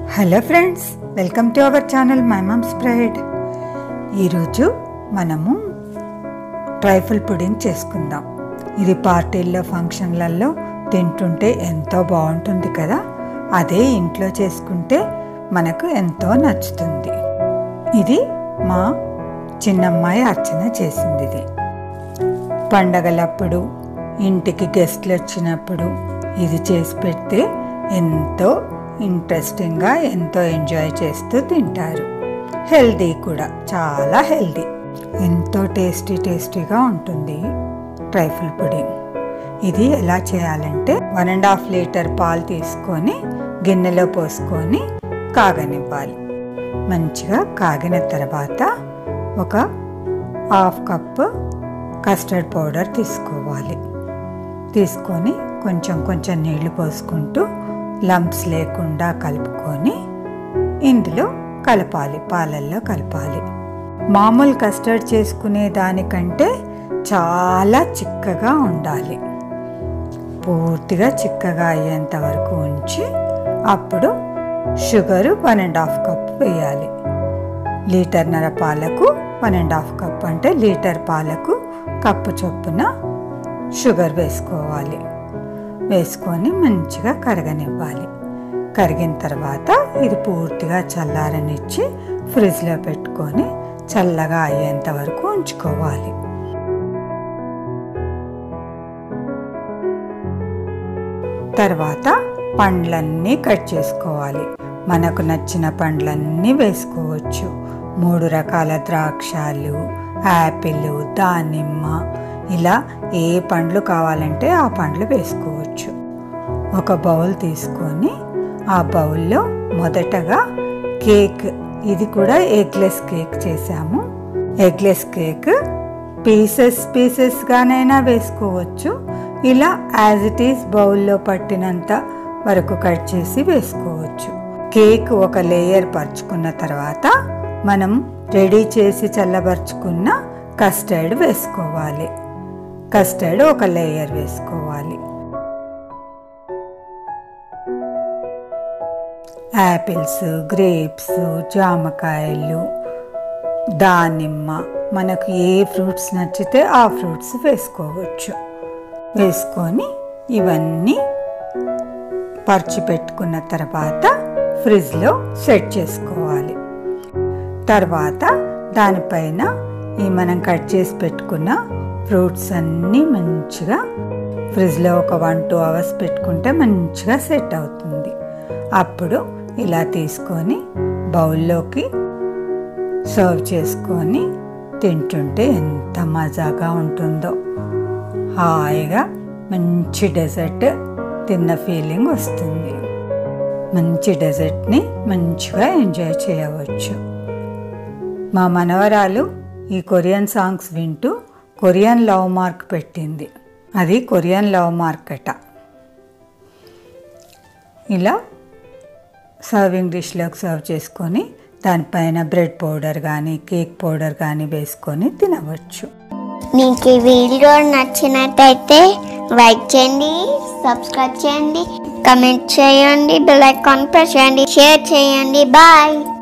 hello friends welcome to our channel my mom's pride ఈరోజు మనము trifle pudding చేసుకుందాం ఇది పార్టీల్లో ఫంక్షన్లలో తింటుంటే ఎంతో బాగుంటుంది కదా అదే ఇంట్లో చేసుకుంటే మనకు ఎంతో నచ్చుతుంది ఇది మా చిన్నమ్మాయి అర్చన చేసింది ఇది పండగలప్పుడు ఇంటికి గెస్ట్లు వచ్చినప్పుడు ఇది చేసి పెడితే ఎంతో ఇంట్రెస్టింగ్గా ఎంతో ఎంజాయ్ చేస్తూ తింటారు హెల్దీ కూడా చాలా హెల్దీ ఎంతో టేస్టీ టేస్టీగా ఉంటుంది ట్రైఫుల్ పుడింగ్ ఇది ఎలా చేయాలంటే వన్ అండ్ హాఫ్ లీటర్ పాలు తీసుకొని గిన్నెలో పోసుకొని కాగనివ్వాలి మంచిగా కాగిన తర్వాత ఒక హాఫ్ కప్ కస్టర్డ్ పౌడర్ తీసుకోవాలి తీసుకొని కొంచెం కొంచెం నీళ్లు పోసుకుంటూ లంప్స్ లేకుండా కలుపుకొని ఇందులో కలపాలి పాలల్లో కలపాలి మామూలు కస్టర్డ్ చేసుకునే దానికంటే చాలా చిక్కగా ఉండాలి పూర్తిగా చిక్కగా అయ్యేంత వరకు ఉంచి అప్పుడు sugar one and half cup వేయాలి లీటర్న్నర పాలకు వన్ అండ్ హాఫ్ కప్ అంటే లీటర్ పాలకు కప్పు చొప్పున షుగర్ వేసుకోవాలి వేసుకొని మంచిగా కరగనివ్వాలి కరిగిన తర్వాత ఇది పూర్తిగా చల్లారనిచ్చి ఫ్రిడ్జ్లో పెట్టుకొని చల్లగా అయ్యేంత వరకు ఉంచుకోవాలి తర్వాత పండ్లన్నీ కట్ చేసుకోవాలి మనకు నచ్చిన పండ్లన్నీ వేసుకోవచ్చు మూడు రకాల ద్రాక్షాలు యాపిల్ దానిమ్మ ఇలా ఏ పండ్లు కావాలంటే ఆ పండ్లు వేసుకోవచ్చు ఒక బౌల్ తీసుకొని ఆ బౌల్లో మొదటగా కేక్ ఇది కూడా ఎగ్లెస్ కేక్ చేసాము ఎగ్లెస్ కేక్ పీసెస్ పీసెస్గానైనా వేసుకోవచ్చు ఇలా యాజ్ ఇట్ ఈస్ బౌల్లో పట్టినంత వరకు కట్ చేసి వేసుకోవచ్చు కేక్ ఒక లేయర్ పరుచుకున్న తర్వాత మనం రెడీ చేసి చల్లబరుచుకున్న కస్టర్డ్ వేసుకోవాలి కస్టర్డ్ ఒక లేయర్ వేసుకోవాలి యాపిల్స్ గ్రేప్స్ జామకాయలు దానిమ్మ మనకు ఏ ఫ్రూట్స్ నచ్చితే ఆ ఫ్రూట్స్ వేసుకోవచ్చు వేసుకొని ఇవన్నీ పరిచి పెట్టుకున్న తర్వాత ఫ్రిడ్జ్లో సెట్ చేసుకోవాలి తర్వాత దానిపైన ఈ మనం కట్ చేసి పెట్టుకున్న ఫ్రూట్స్ అన్నీ మంచిగా ఫ్రిడ్జ్లో ఒక వన్ టూ అవర్స్ పెట్టుకుంటే మంచిగా సెట్ అవుతుంది అప్పుడు ఇలా తీసుకొని బౌల్లోకి సర్వ్ చేసుకొని తింటుంటే ఎంత మజాగా ఉంటుందో హాయిగా మంచి డెజర్ట్ తిన్న ఫీలింగ్ వస్తుంది మంచి డెజర్ట్ని మంచిగా ఎంజాయ్ చేయవచ్చు మా మనవరాలు ఈ కొరియన్ సాంగ్స్ వింటూ కొరియన్ లవ్ మార్క్ పెట్టింది అది కొరియన్ లవ్ మార్క్ అట ఇలా సర్వింగ్ డిష్లోకి సర్వ్ చేసుకొని దానిపైన బ్రెడ్ పౌడర్ కానీ కేక్ పౌడర్ కానీ వేసుకొని తినవచ్చు మీకు ఈ వీడియో నచ్చినట్టయితే లైక్ చేయండి సబ్స్క్రైబ్ చేయండి కమెంట్ చేయండి బెల్ ఐకాన్ ప్రెస్ చేయండి షేర్ చేయండి బాయ్